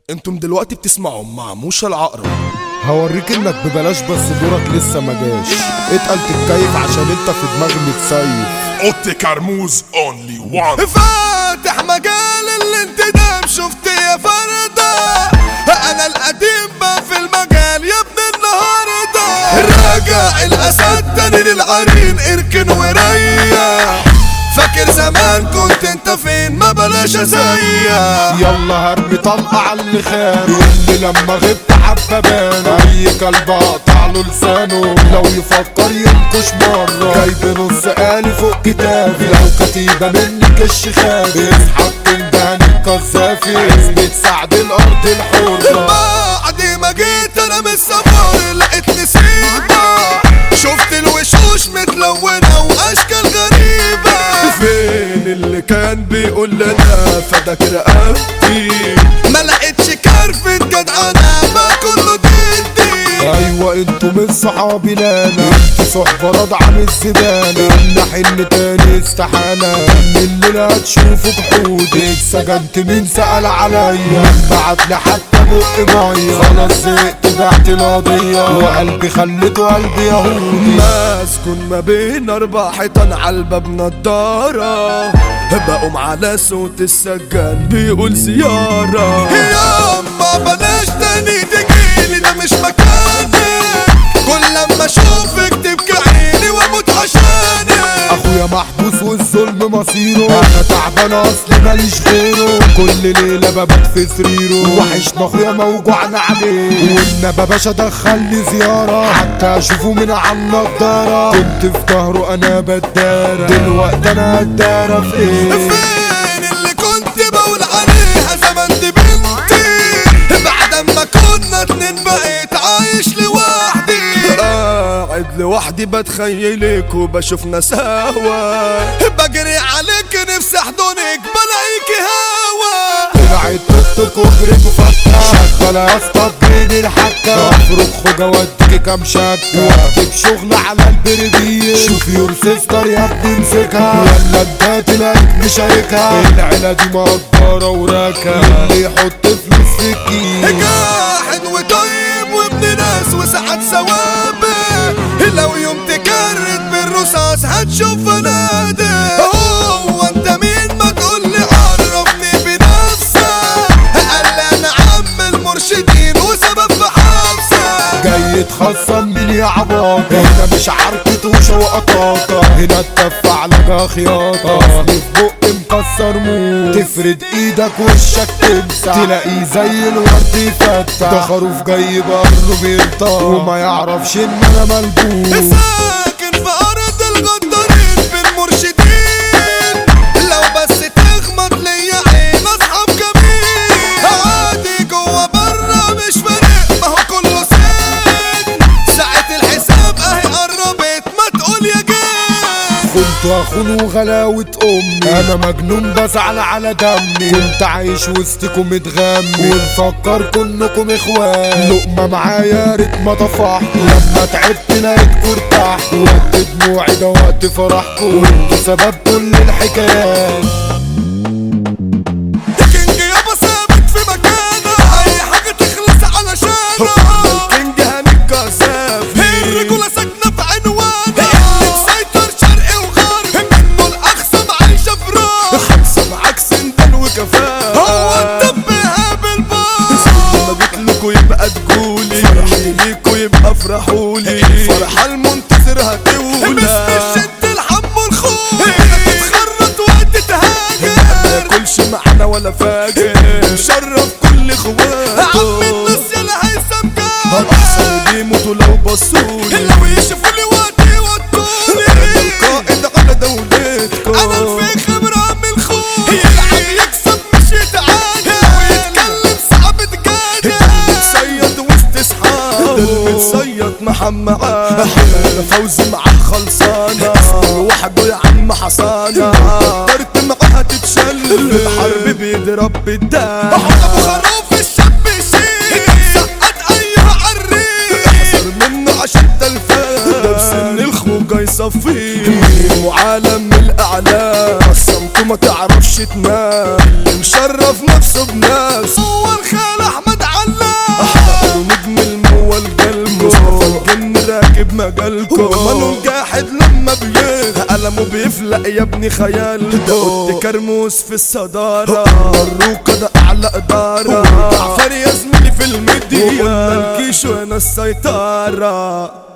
انتم دلوقتي بتسمعوا مع موشى العقرب هوريك انك ببلاش بس دورك لسه ما جاش اتقل تتكيف عشان انت في دماغ متصيف اوتي كرموز اونلي وان فاتح مجال الانتدام شفت يا فردة انا القديم بقى في المجال يا ابن النهاردة راجع الاسد تاني للعرين اركن وريح فاكر زمان كنت انت فين ما بلاش ازيح يلا هرمي طلقة على اللي خان اللي لما غبت حببان اي كلب اقطع له لسانه لو يفكر ينكش مرة جايب نص آلي فوق كتافي لو كتيبة منك الشخافي اصحى تندهن القذافي عزمة سعد الارض الحرة بعد ما جيت انا من السفر لقيتني سيبة شفت الوشوش متلونة واشكال غريبة فين اللي كان بيقول لنا فداك رقبتي ما لقيتش كرفة جدعانة ما كله ديدي ايوه انتوا من صحابي لانا انتوا صحبة رضعة من الزبالة انا حن تاني استحالة من الليلة هتشوفوا جحودي اتسجنت مين سأل عليا بعت لي حتى بق مية خلاص زهقت بعت القضية وقلبي خليته قلبي يهودي مسكون ما بين اربع حيطان عالباب نضارة بقوم على صوت السجان بيقول زيارة ياما بلاش تاني تجيلي ده مش مكاني كل لما اشوفك تبكي عيني واموت عشانك اخويا محبوس والظلم مصيره انا تعبان اصلي ماليش غيره كل ليله ببات في سريره وحشنا اخويا موجوعنا عليه والنبى باشا دخلني زياره حتى اشوفه من على النضاره كنت في ظهره انا بداره دلوقتي انا هداره في ايه فين اللي كنت بقول عليها زمان دي بنتي بعد ما كنا اتنين بقيت عايش لوحدي قاعد لوحدي بتخيلك وبشوفنا سوا بجري عليك نفسي احضنك بلاقيك هوا طلعت توك توك وجريت وفتح شغالة يا اسطى بين الحكة افرك خوجة واديكي كام شكة واكتب شغل على البربية شوف يور سيستر يا ابني امسكها ولا انت تلاقيك مشاركها العيلة دي مقدرة وراكة اللي يحط فلوس في الكيس جاحد وطيب وابن ناس وساعات ثوابت لو يوم تكرت بالرصاص هتشوف فنادق هو انت مين ما تقولي عرفني بنفسك قال لي انا عم المرشدين وسبب في حبسك جاي تخصم مين يا عباطة هنا مش عركة وشة وقطاطة هنا اتدفع لك خياطة اصلي في بق مكسر موت تفرد ايدك وشك تمسح تلاقيه زي الورد يفتح ده خروف جاي بقرله بيرطع وما يعرفش ان انا ملبوس ساكن في ارض الغدارين بين مرشدين لو بس تغمض ليا عين اصحاب جميل عادي جوا برا مش فارق ما هو كله سن ساعة الحساب اهي قربت ما تقول يا جيل كنت اخون وغلاوة امي انا مجنون بزعل على دمي كنت عايش وسطكم متغمي ونفكر كنكم اخوان لقمة معايا يا ريت ما طفحت لما تعبت لقيتكوا ارتحت وقت دموعي ده وقت فرحكم وانتوا سبب كل الحكايات كينج يابا ثابت في مكانه اي حاجة تخلص علشانه الكينج هنتكسف الرجولة ساكنة في عنوانه اللي مسيطر شرقي وغرب منه الاخصم عايشة في راب خمسة معاك سندان وكفاء هو انت بيهاب البار لما جيت لكوا يبقى تقولي فرحتي ليكوا يبقى افرحولي فرحة المنتصر هتولى بس الشد الحم الخوف تتخرط وقت تهاجر ما ياكلش معانا ولا فاجر مشرف كل اخواته عم الناس يلا هيثم جاب احسن بيموتوا لو بصولي لو يشوفوني وقتي يودوني انا القائد على دولتكم انا الفي خبرة من الخوف يلعب يكسب مش يتعادل ويتكلم صعب تجادل متصيد وسط اصحابه المتصيد محمد احلى فوزي معاه خلصانة لوحده يا عم حصانة قدرت معاها تتشل الحرب بيضرب بالدم ابو خروف الشاب يشيل سقط ايها عريس احذر منه عشان تلفان ده بسن الخوجة يصفيه وعالم من الاعلام قسمته ما تعرفش تنام اللي مشرف نفسه بنفسه هو الخال احمد مجالكم ومنو جاحد لما بيه قلمه بيفلق يا ابني خيال ده قلت كرموس في الصدارة مروكة ده أعلى إدارة جعفر يا زميلي في الميديا وقلنا الكيش وأنا السيطرة